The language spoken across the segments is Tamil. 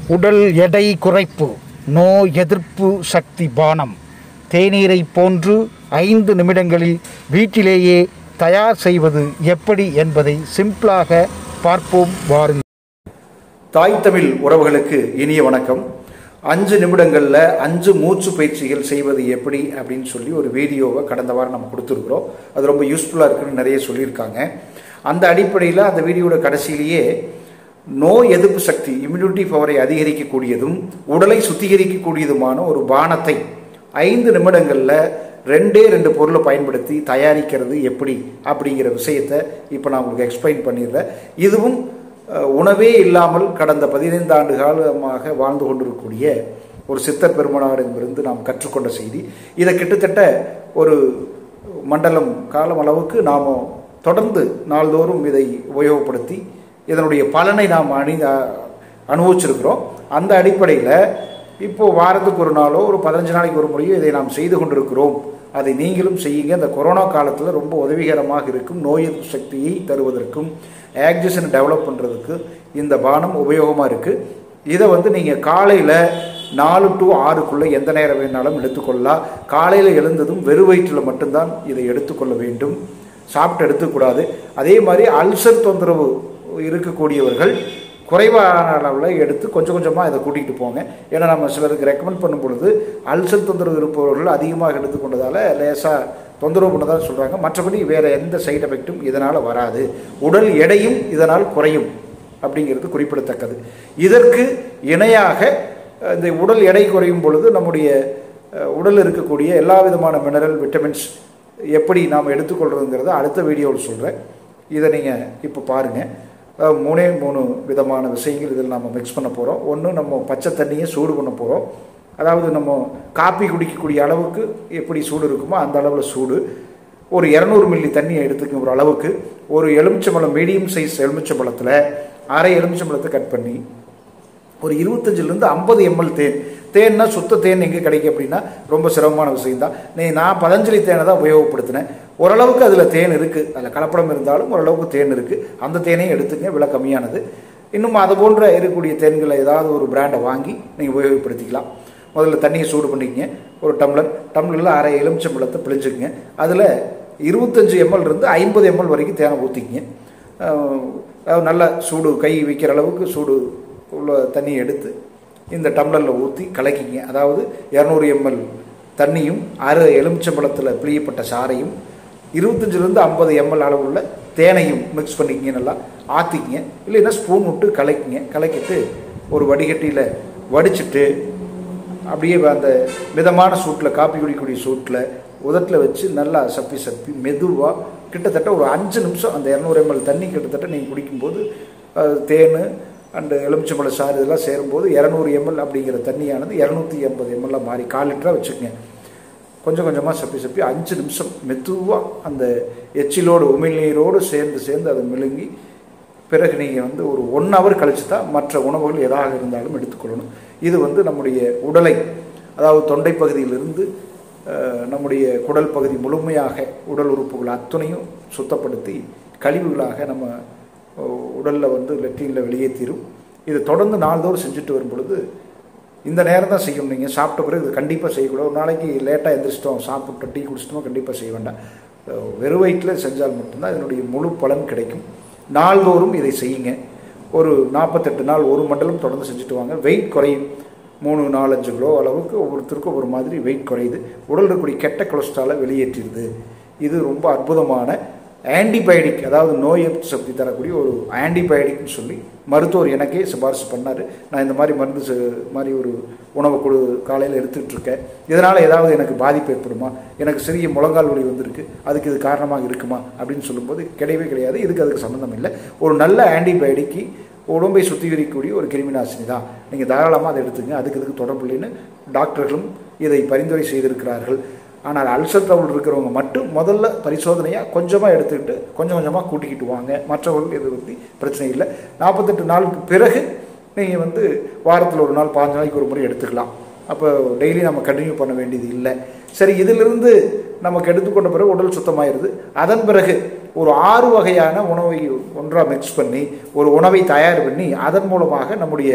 உடல் எடை குறைப்பு நோய் எதிர்ப்பு சக்தி பானம் தேநீரை போன்று ஐந்து நிமிடங்களில் வீட்டிலேயே தயார் செய்வது எப்படி என்பதை சிம்பிளாக பார்ப்போம் வாருங்கள் தாய் தமிழ் உறவுகளுக்கு இனிய வணக்கம் அஞ்சு நிமிடங்களில் அஞ்சு மூச்சு பயிற்சிகள் செய்வது எப்படி அப்படின்னு சொல்லி ஒரு வீடியோவை கடந்த வாரம் நம்ம கொடுத்துருக்குறோம் அது ரொம்ப யூஸ்ஃபுல்லாக இருக்குன்னு நிறைய சொல்லியிருக்காங்க அந்த அடிப்படையில் அந்த வீடியோட கடைசியிலேயே நோய் எதிர்ப்பு சக்தி இம்யூனிட்டி பவரை அதிகரிக்கக்கூடியதும் உடலை சுத்திகரிக்கக்கூடியதுமான ஒரு பானத்தை ஐந்து நிமிடங்களில் ரெண்டே ரெண்டு பொருளை பயன்படுத்தி தயாரிக்கிறது எப்படி அப்படிங்கிற விஷயத்தை இப்போ நான் உங்களுக்கு எக்ஸ்பிளைன் பண்ணிடுறேன் இதுவும் அஹ், உணவே இல்லாமல் கடந்த பதினைந்து ஆண்டு காலமாக வாழ்ந்து கொண்டிருக்கக்கூடிய ஒரு சித்தர் பெருமனாரிடமிருந்து நாம் கற்றுக்கொண்ட செய்தி இதை கிட்டத்தட்ட ஒரு மண்டலம் காலம் அளவுக்கு நாம் தொடர்ந்து நாள்தோறும் இதை உபயோகப்படுத்தி இதனுடைய பலனை நாம் அணி அனுபவிச்சிருக்கிறோம் அந்த அடிப்படையில் இப்போ வாரத்துக்கு ஒரு நாளோ ஒரு பதினஞ்சு நாளைக்கு ஒரு முறையோ இதை நாம் செய்து கொண்டிருக்கிறோம் அதை நீங்களும் செய்யுங்க இந்த கொரோனா காலத்தில் ரொம்ப உதவிகரமாக இருக்கும் நோய் எதிர்ப்பு சக்தியை தருவதற்கும் ஆக்சிஜனை டெவலப் பண்ணுறதுக்கு இந்த பானம் உபயோகமாக இருக்குது இதை வந்து நீங்கள் காலையில் நாலு டு ஆறுக்குள்ளே எந்த நேரம் வேணாலும் எடுத்துக்கொள்ளலாம் காலையில் எழுந்ததும் வெறும் வயிற்றில் மட்டும்தான் இதை எடுத்துக்கொள்ள வேண்டும் சாப்பிட்டு எடுத்துக்கூடாது அதே மாதிரி அல்சர் தொந்தரவு இருக்கக்கூடியவர்கள் குறைவான அளவில் எடுத்து கொஞ்சம் கொஞ்சமாக இதை கூட்டிகிட்டு போங்க ஏன்னா நம்ம சிலருக்கு ரெக்கமெண்ட் பண்ணும் பொழுது அல்சர் தொந்தரவு இருப்பவர்கள் அதிகமாக எடுத்துக்கொண்டதால் லேசாக தொந்தரவு பண்ணதாக சொல்கிறாங்க மற்றபடி வேறு எந்த சைடு எஃபெக்ட்டும் இதனால் வராது உடல் எடையும் இதனால் குறையும் அப்படிங்கிறது குறிப்பிடத்தக்கது இதற்கு இணையாக அஹ், இந்த உடல் எடை குறையும் பொழுது நம்முடைய அஹ், உடலில் இருக்கக்கூடிய எல்லா விதமான மினரல் விட்டமின்ஸ் எப்படி நாம் எடுத்துக்கொள்கிறதுங்கிறத அடுத்த வீடியோவில் சொல்கிறேன் இதை நீங்கள் இப்போ பாருங்கள் அஹ், மூணே மூணு விதமான விஷயங்கள் இதில் நம்ம மிக்ஸ் பண்ண போகிறோம் ஒன்று நம்ம பச்சை தண்ணியை சூடு பண்ண போகிறோம் அதாவது நம்ம காப்பி குடிக்கக்கூடிய அளவுக்கு எப்படி சூடு இருக்குமோ அந்த அளவில் சூடு ஒரு இரநூறு மில்லி தண்ணியை எடுத்துக்க ஒரு அளவுக்கு ஒரு எலுமிச்சம்பழம் மீடியம் சைஸ் எலுமிச்சம்பழத்தில் அரை எலுமிச்சம்பழத்தை கட் பண்ணி ஒரு இருபத்தஞ்சிலேருந்து ஐம்பது எம்எல் தேன் தேன்னா சுத்த தேன் எங்கே கிடைக்கும் அப்படின்னா ரொம்ப சிரமமான விஷயம் தான் நீ நான் பதஞ்சலி தேனை தான் உபயோகப்படுத்தினேன் ஓரளவுக்கு அதில் தேன் இருக்குது அதில் கலப்படம் இருந்தாலும் ஓரளவுக்கு தேன் இருக்குது அந்த தேனையும் எடுத்துங்க விலை கம்மியானது இன்னும் அது போன்ற இருக்கக்கூடிய தேன்களை ஏதாவது ஒரு பிராண்டை வாங்கி நீங்கள் உபயோகப்படுத்திக்கலாம் முதல்ல தண்ணியை சூடு பண்ணிக்கங்க ஒரு டம்ளர் டம்ளரில் அரை எலுமிச்சம்பழத்தை பிழிஞ்சுக்கங்க அதில் இருபத்தஞ்சு எம்எல் இருந்து ஐம்பது எம்எல் வரைக்கும் தேனை ஊற்றிக்கங்க அதாவது நல்ல சூடு கை வைக்கிற அளவுக்கு சூடு உள்ள தண்ணியை எடுத்து இந்த டம்ளரில் ஊற்றி கலக்கிங்க அதாவது இரநூறு எம்எல் தண்ணியும் அரை எலுமிச்சம்பழத்தில் பிழியப்பட்ட சாறையும் இருபத்தஞ்சிலேருந்து ஐம்பது எம்எல் அளவுள்ள தேனையும் மிக்ஸ் பண்ணிக்கிங்க நல்லா ஆற்றிக்கிங்க இல்லைன்னா ஸ்பூன் விட்டு கலக்கிங்க கலக்கிட்டு ஒரு வடிகட்டியில் வடிச்சிட்டு அப்படியே அந்த மிதமான சூட்டில் காப்பி குடிக்கக்கூடிய சூட்டில் உதட்டில் வச்சு நல்லா சப்பி சப்பி மெதுவாக கிட்டத்தட்ட ஒரு அஞ்சு நிமிஷம் அந்த இரநூறு எம்எல் தண்ணி கிட்டத்தட்ட நீங்கள் குடிக்கும்போது அஹ், தேன் அண்டு எலுமிச்சம்பழ சாறு இதெல்லாம் சேரும்போது இரநூறு எம்எல் அப்படிங்கிற தண்ணியானது இரநூத்தி எண்பது எம்எல்லாக மாறி கால் லிட்டராக வச்சுக்கோங்க கொஞ்சம் கொஞ்சமாக சப்பி சப்பி அஞ்சு நிமிஷம் மெதுவாக அந்த எச்சிலோடு உமிழ்நீரோடு சேர்ந்து சேர்ந்து அதை மெழுங்கி பிறகு நீங்கள் வந்து ஒரு ஒன் ஹவர் கழிச்சு தான் மற்ற உணவுகள் எதாக இருந்தாலும் எடுத்துக்கொள்ளணும் இது வந்து நம்முடைய உடலை அதாவது தொண்டை பகுதியிலிருந்து அஹ், நம்முடைய குடல் பகுதி முழுமையாக உடல் உறுப்புகள் அத்தனையும் சுத்தப்படுத்தி கழிவுகளாக நம்ம உடலில் வந்து லெட்டினில் வெளியேற்றிடும் இது தொடர்ந்து நாள்தோறும் செஞ்சுட்டு வரும் பொழுது இந்த நேரம் தான் செய்யணும் நீங்கள் சாப்பிட்ட பிறகு இது கண்டிப்பாக செய்யக்கூடாது ஒரு நாளைக்கு லேட்டாக எந்திரிச்சிட்டோம் சாப்பிட்டு டீ குடிச்சிட்டோம் கண்டிப்பாக செய்ய வேண்டாம் அஹ் வெறும் வயிற்றில் செஞ்சால் மட்டும்தான் இதனுடைய முழு பலன் கிடைக்கும் நாள்தோறும் இதை செய்யுங்க ஒரு நாற்பத்தெட்டு நாள் ஒரு மண்டலம் தொடர்ந்து செஞ்சுட்டு வாங்க வெயிட் குறையும் மூணு நாலஞ்சு கிலோ அளவுக்கு ஒவ்வொருத்தருக்கும் ஒவ்வொரு மாதிரி வெயிட் குறையுது உடல் இருக்கக்கூடிய கெட்ட கொலஸ்ட்ராலை வெளியேற்றிடுது இது ரொம்ப அற்புதமான ஆன்டிபயோட்டிக் அதாவது நோய் எதிர்ப்பு சக்தி தரக்கூடிய ஒரு ஆன்டிபயோட்டிக்னு சொல்லி மருத்துவர் எனக்கே சிபாரிசு பண்ணார் நான் இந்த மாதிரி மருந்து செ- மாதிரி ஒரு உணவை கொடு காலையில் எடுத்துக்கிட்டு இருக்கேன் இதனால் ஏதாவது எனக்கு பாதிப்பு ஏற்படுமா எனக்கு சிறிய முழங்கால் வலி வந்திருக்கு அதுக்கு இது காரணமாக இருக்குமா அப்படின்னு சொல்லும்போது கிடையவே கிடையாது இதுக்கு அதுக்கு சம்மந்தம் இல்லை ஒரு நல்ல ஆன்டிபயோட்டிக்கு உடம்பை சுத்திகரிக்கக்கூடிய ஒரு கிருமி நாசினி தான் நீங்கள் தாராளமாக அதை எடுத்துங்க அதுக்கு இதுக்கு தொடர்பு இல்லைன்னு டாக்டர்களும் இதை பரிந்துரை செய்திருக்கிறார்கள் ஆனால் அல்சர் ட்ரபிள் இருக்கிறவங்க மட்டும் முதல்ல பரிசோதனையாக கொஞ்சமாக எடுத்துக்கிட்டு கொஞ்சம் கொஞ்சமாக கூட்டிக்கிட்டு வாங்க மற்றவர்கள் இதை பற்றி பிரச்சனை இல்லை நாற்பத்தெட்டு நாளுக்கு பிறகு நீங்கள் வந்து வாரத்தில் ஒரு நாள் பாஞ்சு நாளைக்கு ஒரு முறை எடுத்துக்கலாம் அப்போ டெய்லி நம்ம கண்டினியூ பண்ண வேண்டியது இல்லை சரி இதிலிருந்து நமக்கு எடுத்துக்கொண்ட பிறகு உடல் சுத்தமாயிருது அதன் பிறகு ஒரு ஆறு வகையான உணவை ஒன்றாக மிக்ஸ் பண்ணி ஒரு உணவை தயார் பண்ணி அதன் மூலமாக நம்முடைய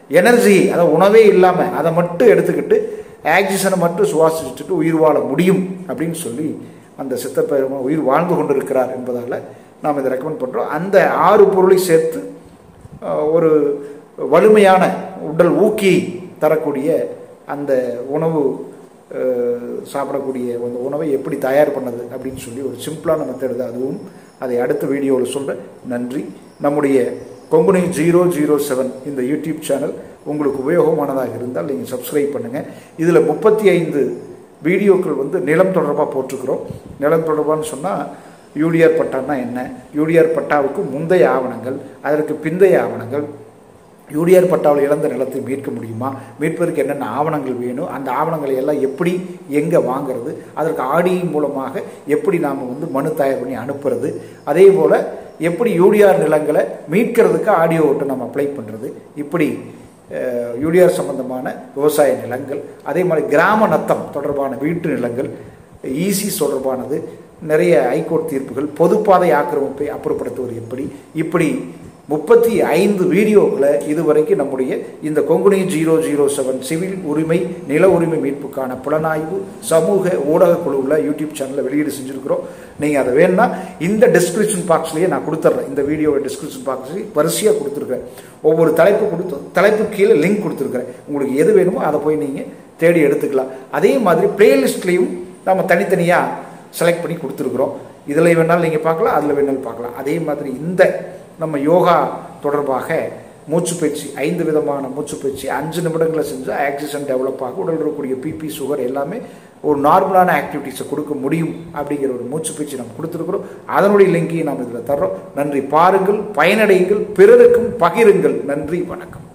எனர்ஜி அதை உணவே இல்லாமல் அதை மட்டும் எடுத்துக்கிட்டு ஆக்சிஜனை மட்டும் சுவாசிச்சுட்டு உயிர் வாழ முடியும் அப்படின்னு சொல்லி அந்த சித்தப்பெருமான் உயிர் வாழ்ந்து கொண்டிருக்கிறார் என்பதால் நாம் இதை ரெக்கமெண்ட் பண்ணுறோம் அந்த ஆறு பொருளை சேர்த்து அஹ், ஒரு வலிமையான உடல் ஊக்கி தரக்கூடிய அந்த உணவு அஹ், சாப்பிடக்கூடிய அந்த உணவை எப்படி தயார் பண்ணது அப்படின்னு சொல்லி ஒரு சிம்பிளான மெத்தட் தான் அதுவும் அதை அடுத்த வீடியோவில் சொல்கிறேன் நன்றி நம்முடைய கொங்குனி ஜீரோ ஜீரோ செவன் இந்த யூடியூப் சேனல் உங்களுக்கு உபயோகமானதாக இருந்தால் நீங்கள் சப்ஸ்கிரைப் பண்ணுங்கள் இதில் முப்பத்தி ஐந்து வீடியோக்கள் வந்து நிலம் தொடர்பாக போட்டிருக்கிறோம் நிலம் தொடர்பான்னு சொன்னால் யூடிஆர் பட்டான்னா என்ன யூடிஆர் பட்டாவுக்கு முந்தைய ஆவணங்கள் அதற்கு பிந்தைய ஆவணங்கள் யூடிஆர் பட்டாவில் இழந்த நிலத்தை மீட்க முடியுமா மீட்பதற்கு என்னென்ன ஆவணங்கள் வேணும் அந்த ஆவணங்களை எல்லாம் எப்படி எங்கே வாங்குறது அதற்கு ஆடி மூலமாக எப்படி நாம் வந்து மனு தயார் பண்ணி அனுப்புறது அதே போல் எப்படி யூடிஆர் நிலங்களை மீட்கிறதுக்கு ஆடியோ ஓட்டு நம்ம அப்ளை பண்ணுறது இப்படி அஹ், யூடிஆர் சம்பந்தமான விவசாய நிலங்கள் அதே மாதிரி கிராம நத்தம் தொடர்பான வீட்டு நிலங்கள் ஈசி தொடர்பானது நிறைய ஹைகோர்ட் தீர்ப்புகள் பொதுப்பாதை ஆக்கிரமிப்பை அப்புறப்படுத்துவது எப்படி இப்படி முப்பத்தி ஐந்து வீடியோக்களை இதுவரைக்கும் நம்முடைய இந்த Konguni zero zero seven civil உரிமை நில உரிமை மீட்புக்கான புலனாய்வு சமூக ஊடக குழுவில் யூடியூப் சேனலில் வெளியீடு செஞ்சுருக்கிறோம் நீங்கள் அதை வேணும்னா இந்த டிஸ்கிரிப்ஷன் பாக்ஸ்லேயே நான் கொடுத்துட்றேன் இந்த வீடியோவை டிஸ்கிரிப்ஷன் பாக்ஸ்லேயே வரிசையாக கொடுத்துருக்கேன் ஒவ்வொரு தலைப்பு கொடுத்து தலைப்பு கீழே லிங்க் கொடுத்துருக்குறேன் உங்களுக்கு எது வேணுமோ அதை போய் நீங்கள் தேடி எடுத்துக்கலாம் அதே மாதிரி பிளேலிஸ்ட்லேயும் நம்ம தனித்தனியாக செலக்ட் பண்ணி கொடுத்துருக்குறோம் இதில் வேணாலும் நீங்கள் பார்க்கலாம் அதில் வேணாலும் பார்க்கலாம் அதே மாதிரி இந்த நம்ம யோகா தொடர்பாக மூச்சு பயிற்சி ஐந்து விதமான மூச்சு பயிற்சி அஞ்சு நிமிடங்களை செஞ்சால் ஆக்சிஜன் டெவலப் ஆகும் உடல் இருக்கக்கூடிய பிபி சுகர் எல்லாமே ஒரு நார்மலான ஆக்டிவிட்டீஸை கொடுக்க முடியும் அப்படிங்கிற ஒரு மூச்சு பயிற்சி நம்ம கொடுத்துருக்குறோம் அதனுடைய லிங்கையும் நாம் இதில் தர்றோம் நன்றி பாருங்கள் பயனடையுங்கள் பிறருக்கும் பகிருங்கள் நன்றி வணக்கம்